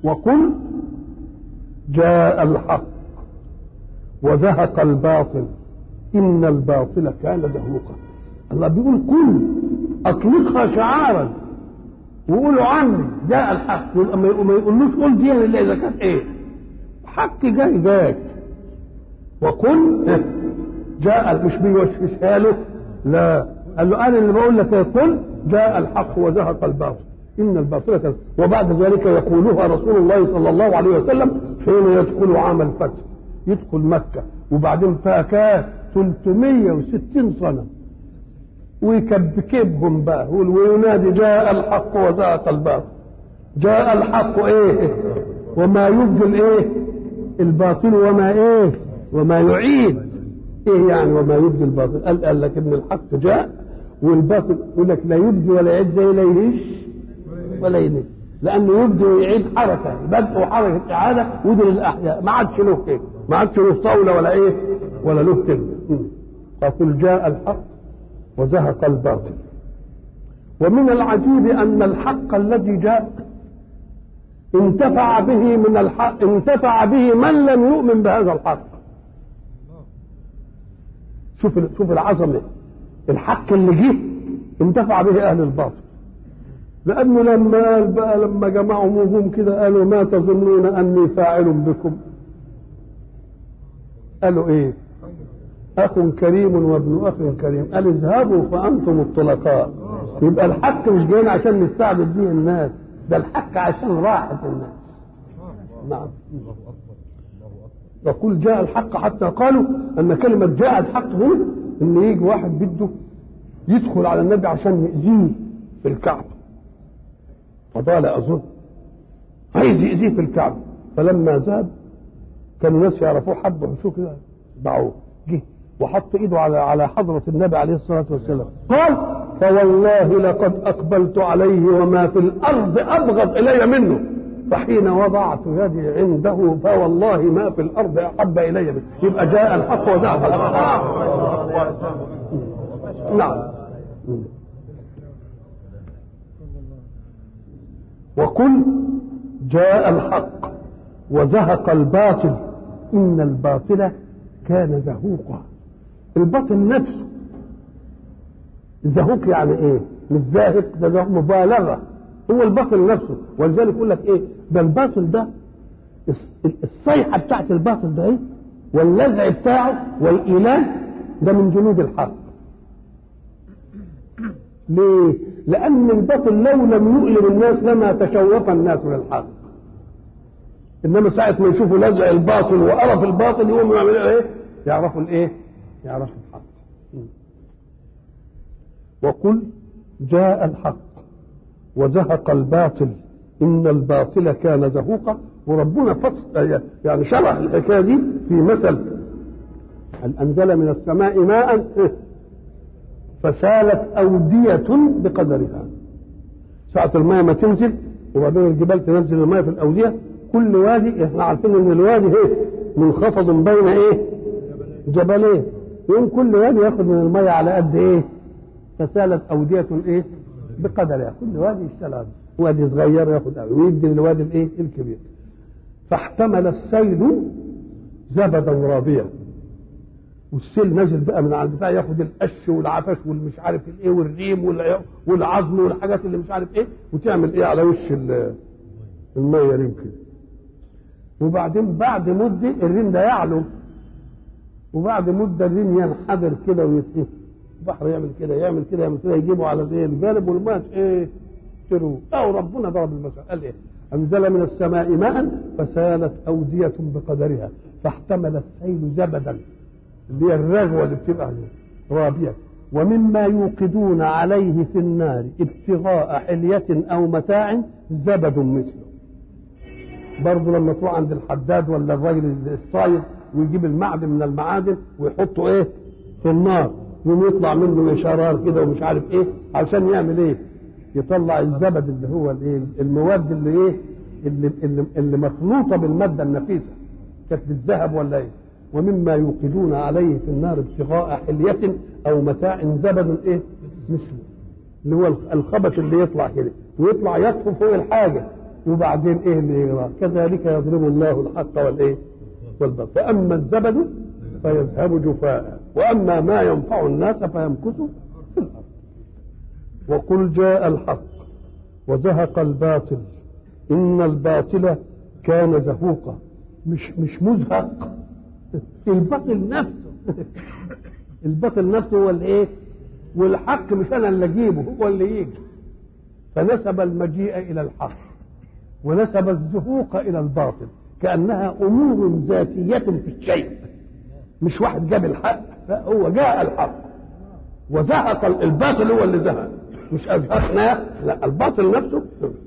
وقل جاء الحق وزهق الباطل إن الباطل كان زهوقا الله بيقول كل أطلقها شعارا وقولوا عني جاء الحق يبقى ما يقولوش قول دي الا اذا كانت ايه حق جاي جاك وقل جاء مش بيوشوشها له لا قال له انا اللي بقول لك قل جاء الحق وزهق الباطل ان الباطل كان وبعد ذلك يقولها رسول الله صلى الله عليه وسلم حين يدخل عام الفتح يدخل مكه وبعدين فاكاه 360 صنم ويكبكبهم بقى وينادي جاء الحق وزهق الباطل جاء الحق ايه وما يبدل ايه الباطل وما ايه وما يعيد ايه يعني وما يبدي الباطل قال قال لك ان الحق جاء والباطل يقول لك لا يبدي ولا يعيد زي لا يهش ولا ينش لانه يبدي ويعيد حركه بدء وحركه اعاده ودي للاحياء ما عادش له كده ما عادش له طاوله ولا ايه ولا له كلمه فقل جاء الحق وزهق الباطل ومن العجيب ان الحق الذي جاء انتفع به من الحق انتفع به من لم يؤمن بهذا الحق شوف شوف العظمه الحق اللي جه انتفع به اهل الباطل لانه لما قال بقى لما جمعهم وجوم كده قالوا ما تظنون اني فاعل بكم قالوا ايه اخ كريم وابن اخ كريم قال اذهبوا فانتم الطلقاء يبقى الحق مش جايين عشان نستعبد به الناس ده الحق عشان راحه الناس نعم يقول جاء الحق حتى قالوا ان كلمه جاء الحق هنا ان يجي واحد بده يدخل على النبي عشان يأذيه في الكعبه فضال اظن عايز يأذيه في الكعبه فلما ذهب كان الناس يعرفوه حبه شو كده باعوه جه وحط ايده على على حضره النبي عليه الصلاه والسلام قال فوالله لقد اقبلت عليه وما في الارض ابغض الي منه فحين وضعت يدي عنده فوالله ما في الارض احب الي منه يبقى جاء الحق وزعف الحق نعم وقل جاء الحق وزهق الباطل ان الباطل كان زهوقا الباطل نفسه زهوق يعني ايه مش زاهق ده, ده مبالغه هو الباطل نفسه ولذلك يقول لك ايه ده الباطل ده الصيحه بتاعت الباطل ده ايه واللزع بتاعه والايلان ده من جنود الحق ليه لان الباطل لو لم يؤلم الناس لما تشوق الناس للحق انما ساعه ما يشوفوا لزع الباطل وقرف الباطل يقوموا يعملوا ايه يعرفوا الايه يعرفوا الحق وقل جاء الحق وزهق الباطل ان الباطل كان زهوقا وربنا فصل يعني شرح الحكايه دي في مثل هل انزل من السماء ماء فسالت اوديه بقدرها ساعه الماء ما تنزل وبعدين الجبال تنزل الماء في الاوديه كل وادي احنا عارفين ان الوادي ايه منخفض بين ايه جبلين يوم كل وادي ياخذ من المية على قد ايه فسالت اودية ايه بقدرها كل وادي يشتغل وادي صغير ياخذ ويدي للوادي الايه الكبير فاحتمل السيل زبدا رابيا والسيل نزل بقى من على البتاع ياخد القش والعفش والمش عارف الايه والريم والعظم والحاجات اللي مش عارف ايه وتعمل ايه على وش الميه ريم كده وبعدين بعد مده الريم ده يعلو وبعد مده الريم ينحدر كده ويتقفل البحر يعمل كده يعمل كده يعمل كده يجيبه على الايه الجانب والماء ايه تروه او ربنا ضرب المثل قال ايه انزل من السماء ماء فسالت اوديه بقدرها فاحتمل السيل زبدا اللي هي الرغوه اللي بتبقى رابيه ومما يوقدون عليه في النار ابتغاء حلية أو متاع زبد مثله برضه لما تروح عند الحداد ولا الراجل الصايد ويجيب المعدن من المعادن ويحطه ايه في النار يقوم يطلع منه شرار كده ومش عارف ايه علشان يعمل ايه يطلع الزبد اللي هو الايه المواد اللي ايه اللي, اللي, اللي مخلوطه بالماده النفيسه كانت بالذهب ولا ايه ومما يوقدون عليه في النار ابتغاء حلية أو متاع زبد إيه؟ مثله اللي هو الخبث اللي يطلع كده ويطلع يطفو فوق الحاجة وبعدين ايه اللي يرى كذلك يضرب الله الحق والايه والباطل فاما الزبد فيذهب جفاء واما ما ينفع الناس فيمكث في الارض وقل جاء الحق وزهق الباطل ان الباطل كان زهوقا مش مش مزهق الباطل نفسه الباطل نفسه هو الايه والحق مش انا اللي اجيبه هو اللي يجي فنسب المجيء الى الحق ونسب الزهوق الى الباطل كانها امور ذاتيه في الشيء مش واحد جاب الحق لا هو جاء الحق وزهق الباطل هو اللي زهق مش ازهقناه لا الباطل نفسه